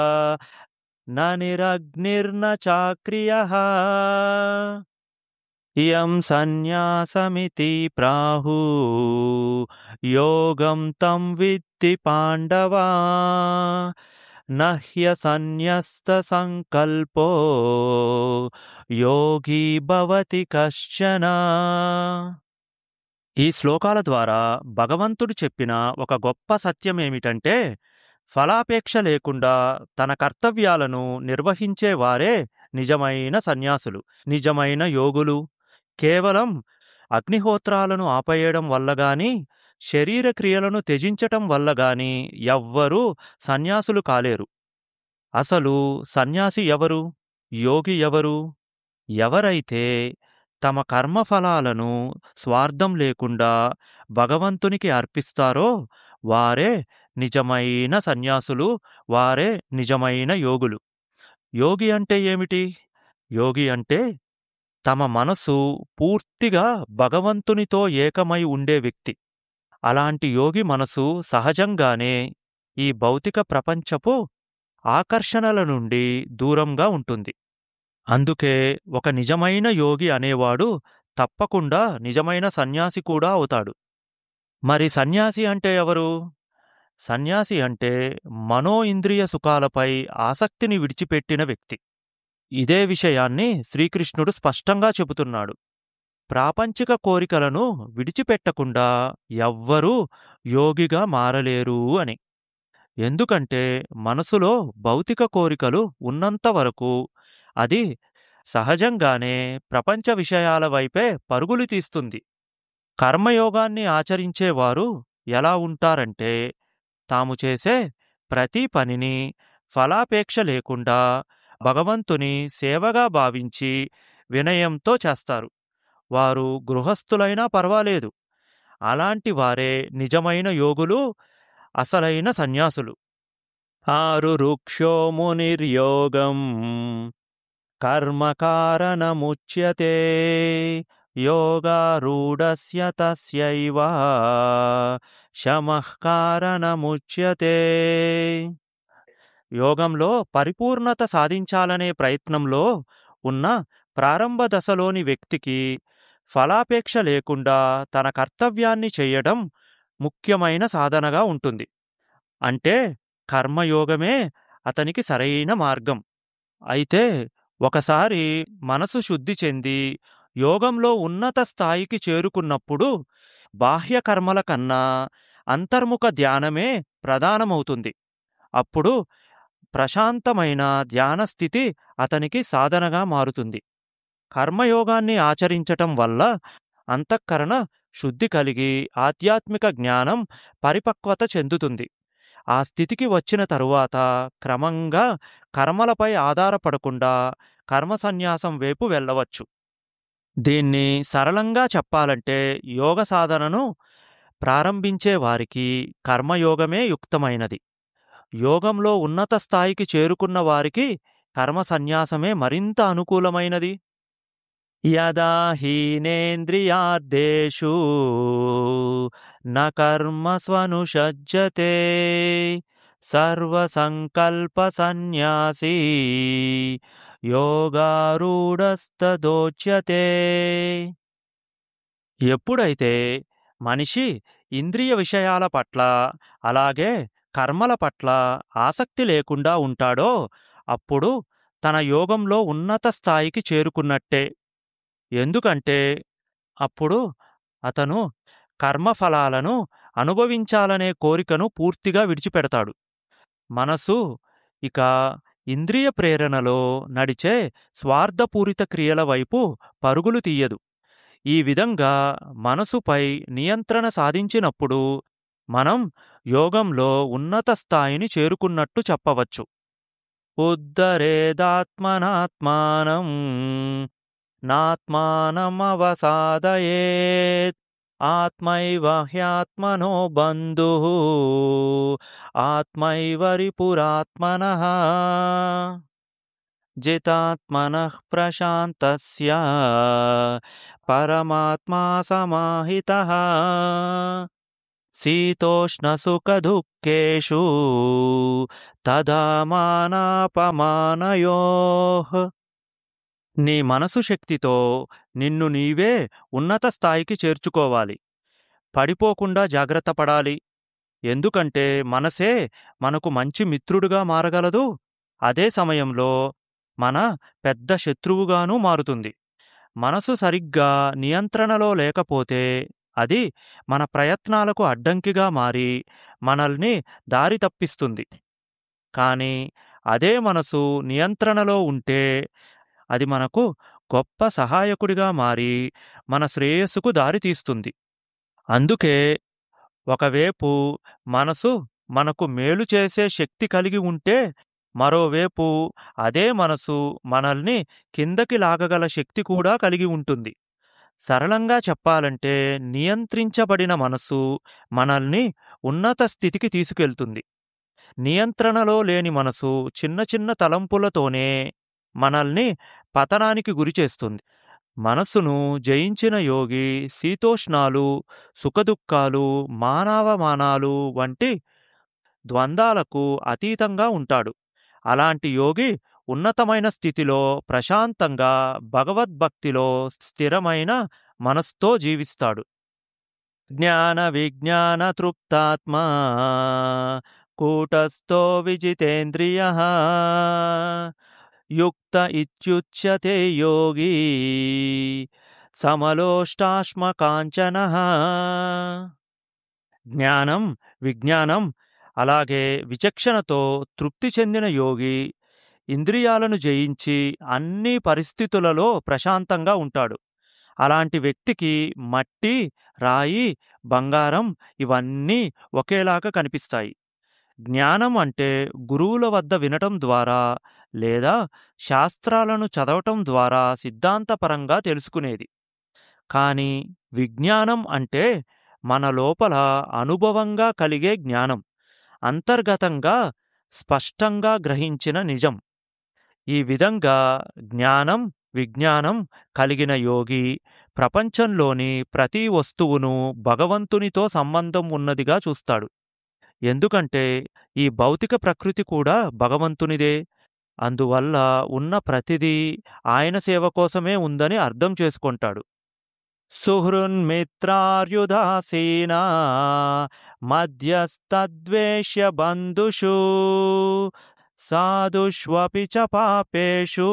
న నిరగ్నిర్న చాక్రియః ఇయం సన్యాసమితి ప్రాహు యోగం తం విత్తి పాండవా నహ్య సన్యస్త సంకల్పో యోగి భవతి కశ్చన ఈ శ్లోకాల ద్వారా భగవంతుడు చెప్పిన ఒక గొప్ప సత్యం ఏమిటంటే ఫలాపేక్ష లేకుండా తన కర్తవ్యాలను నిర్వహించే వారే నిజమైన సన్యాసులు నిజమైన యోగులు కేవలం అగ్నిహోత్రాలను ఆపేయడం వల్ల గాని శరీర క్రియలను త్యజించటం వల్ల గాని ఎవ్వరూ సన్యాసులు కాలేరు అసలు సన్యాసి ఎవరు యోగి ఎవరు ఎవరైతే తమ కర్మఫలాలను స్వార్థం లేకుండా భగవంతునికి అర్పిస్తారో వారే నిజమైన సన్యాసులు వారే నిజమైన యోగులు యోగి అంటే ఏమిటి యోగి అంటే తమ మనసు పూర్తిగా భగవంతునితో ఏకమై ఉండే వ్యక్తి అలాంటి యోగి మనసు సహజంగానే ఈ భౌతిక ప్రపంచపు ఆకర్షణల నుండి దూరంగా ఉంటుంది అందుకే ఒక నిజమైన యోగి అనేవాడు తప్పకుండా నిజమైన సన్యాసి కూడా అవుతాడు మరి సన్యాసి అంటే ఎవరు సన్యాసి అంటే మనో ఇంద్రియ సుఖాలపై ఆసక్తిని విడిచిపెట్టిన వ్యక్తి ఇదే విషయాన్ని శ్రీకృష్ణుడు స్పష్టంగా చెబుతున్నాడు ప్రాపంచిక కోరికలను విడిచిపెట్టకుండా ఎవ్వరూ యోగిగా మారలేరు అని ఎందుకంటే మనసులో భౌతిక కోరికలు ఉన్నంత వరకు అది సహజంగానే ప్రపంచ విషయాల వైపే పరుగులు తీస్తుంది కర్మయోగాన్ని ఆచరించేవారు ఎలా ఉంటారంటే తాము చేసే ప్రతి పనిని ఫలాపేక్ష లేకుండా భగవంతుని సేవగా భావించి వినయంతో చేస్తారు వారు గృహస్థులైనా పర్వాలేదు అలాంటి వారే నిజమైన యోగులు అసలైన సన్యాసులు ఆరు రుక్షో మునిర్యోగం కర్మకారణముచ్యతే యోగారూఢస్య తస్యైవ శమః కారణముచ్యతే యోగంలో పరిపూర్ణత సాధించాలనే ప్రయత్నంలో ఉన్న ప్రారంభ దశలోని వ్యక్తికి ఫలాపేక్ష లేకుండా తన కర్తవ్యాన్ని చెయ్యడం ముఖ్యమైన సాధనగా ఉంటుంది అంటే కర్మయోగమే అతనికి సరైన మార్గం అయితే ఒకసారి మనసు శుద్ధి చెంది యోగంలో ఉన్నత స్థాయికి చేరుకున్నప్పుడు బాహ్య కర్మల కన్నా అంతర్ముఖ ధ్యానమే ప్రధానమవుతుంది అప్పుడు ప్రశాంతమైన ధ్యాన స్థితి అతనికి సాధనగా మారుతుంది కర్మయోగాన్ని ఆచరించటం వల్ల అంతఃకరణ శుద్ధి కలిగి ఆధ్యాత్మిక జ్ఞానం పరిపక్వత చెందుతుంది ఆ స్థితికి వచ్చిన తరువాత క్రమంగా కర్మలపై ఆధారపడకుండా కర్మ సన్యాసం వైపు వెళ్ళవచ్చు దీన్ని సరళంగా చెప్పాలంటే యోగ సాధనను ప్రారంభించే వారికి కర్మయోగమే యుక్తమైనది యోగంలో ఉన్నత స్థాయికి చేరుకున్న వారికి కర్మ సన్యాసమే మరింత అనుకూలమైనది యదా హీనేంద్రియార్దేషు న కర్మస్వనుషజ్జతే సర్వసంకల్ప సన్యాసీ యోగారూఢస్తదోచ్యతే ఎప్పుడైతే మనిషి ఇంద్రియ విషయాల పట్ల అలాగే కర్మల పట్ల ఆసక్తి లేకుండా ఉంటాడో అప్పుడు తన యోగంలో ఉన్నత స్థాయికి చేరుకున్నట్టే ఎందుకంటే అప్పుడు అతను కర్మఫలాలను అనుభవించాలనే కోరికను పూర్తిగా విడిచిపెడతాడు మనసు ఇక ఇంద్రియ ప్రేరణలో నడిచే స్వార్థపూరిత క్రియల వైపు పరుగులు తీయదు ఈ విధంగా మనసుపై నియంత్రణ సాధించినప్పుడు మనం యోగంలో ఉన్నత స్థాయిని చేరుకున్నట్టు చెప్పవచ్చు ఉద్ధరేదాత్మనాత్మానం నాత్మానమవసాదయేత్ ఆత్మైవ హ్యాత్మనో బంధు ఆత్మైవరిపురాత్మన జితాత్మన ప్రశాంతస్య పరమాత్మా సమాహిత శీతోష్ణసుఖదుఃఖేషు తదా మానాపమానయోః నీ మనసు శక్తితో నిన్ను నీవే ఉన్నత స్థాయికి చేర్చుకోవాలి పడిపోకుండా జాగ్రత్త పడాలి ఎందుకంటే మనసే మనకు మంచి మిత్రుడుగా మారగలదు అదే సమయంలో మన పెద్ద శత్రువుగానూ మారుతుంది మనసు సరిగ్గా నియంత్రణలో లేకపోతే అది మన ప్రయత్నాలకు అడ్డంకిగా మారి మనల్ని దారి తప్పిస్తుంది కానీ అదే మనసు నియంత్రణలో ఉంటే అది మనకు గొప్ప సహాయకుడిగా మారి మన శ్రేయస్సుకు దారితీస్తుంది అందుకే ఒకవేపు మనసు మనకు మేలు చేసే శక్తి కలిగి ఉంటే మరోవేపు అదే మనసు మనల్ని కిందకి లాగగల శక్తి కూడా కలిగి ఉంటుంది సరళంగా చెప్పాలంటే నియంత్రించబడిన మనసు మనల్ని ఉన్నత స్థితికి తీసుకెళ్తుంది నియంత్రణలో లేని మనసు చిన్న చిన్న తలంపులతోనే మనల్ని పతనానికి గురిచేస్తుంది మనస్సును జయించిన యోగి శీతోష్ణాలు సుఖదుఖాలు మానవమానాలు వంటి ద్వంద్వాలకు అతీతంగా ఉంటాడు అలాంటి యోగి ఉన్నతమైన స్థితిలో ప్రశాంతంగా భగవద్భక్తిలో స్థిరమైన మనస్తో జీవిస్తాడు జ్ఞాన విజ్ఞాన తృప్తాత్మా కూటస్థో విజితేంద్రియ యుక్త ఇత్యుచ్యతే యోగి సమలోష్టాశ్మకాంచన జ్ఞానం విజ్ఞానం అలాగే విచక్షణతో తృప్తి చెందిన యోగి ఇంద్రియాలను జయించి అన్ని పరిస్థితులలో ప్రశాంతంగా ఉంటాడు అలాంటి వ్యక్తికి మట్టి రాయి బంగారం ఇవన్నీ ఒకేలాగా కనిపిస్తాయి జ్ఞానం అంటే గురువుల వద్ద వినటం ద్వారా లేదా శాస్త్రాలను చదవటం ద్వారా సిద్ధాంతపరంగా తెలుసుకునేది కానీ విజ్ఞానం అంటే మన లోపల అనుభవంగా కలిగే జ్ఞానం అంతర్గతంగా స్పష్టంగా గ్రహించిన నిజం ఈ విధంగా జ్ఞానం విజ్ఞానం కలిగిన యోగి ప్రపంచంలోని ప్రతి వస్తువును భగవంతునితో సంబంధం ఉన్నదిగా చూస్తాడు ఎందుకంటే ఈ భౌతిక ప్రకృతి కూడా భగవంతునిదే అందువల్ల ఉన్న ప్రతిదీ ఆయన సేవ కోసమే ఉందని అర్థం చేసుకుంటాడు సుహృన్మిత్రార్యుదాసీనా మధ్యస్తద్వేష్య బంధుషు సాధుష్వపి చ పాపేషు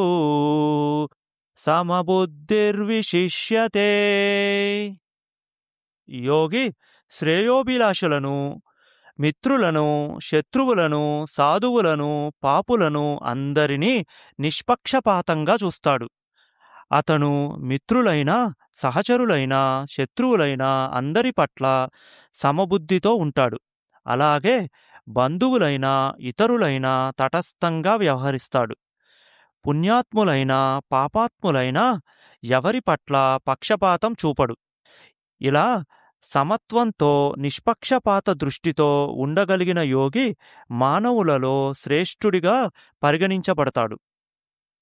సమబుద్ధిర్విశిష్యతే యోగి శ్రేయోభిలాషులను మిత్రులను శత్రువులను సాధువులను పాపులను అందరినీ నిష్పక్షపాతంగా చూస్తాడు అతను మిత్రులైన సహచరులైన శత్రువులైన అందరి పట్ల సమబుద్ధితో ఉంటాడు అలాగే బంధువులైన ఇతరులైన తటస్థంగా వ్యవహరిస్తాడు పుణ్యాత్ములైన పాపాత్ములైన ఎవరి పట్ల పక్షపాతం చూపడు ఇలా సమత్వంతో నిష్పక్షపాత దృష్టితో ఉండగలిగిన యోగి మానవులలో శ్రేష్ఠుడిగా పరిగణించబడతాడు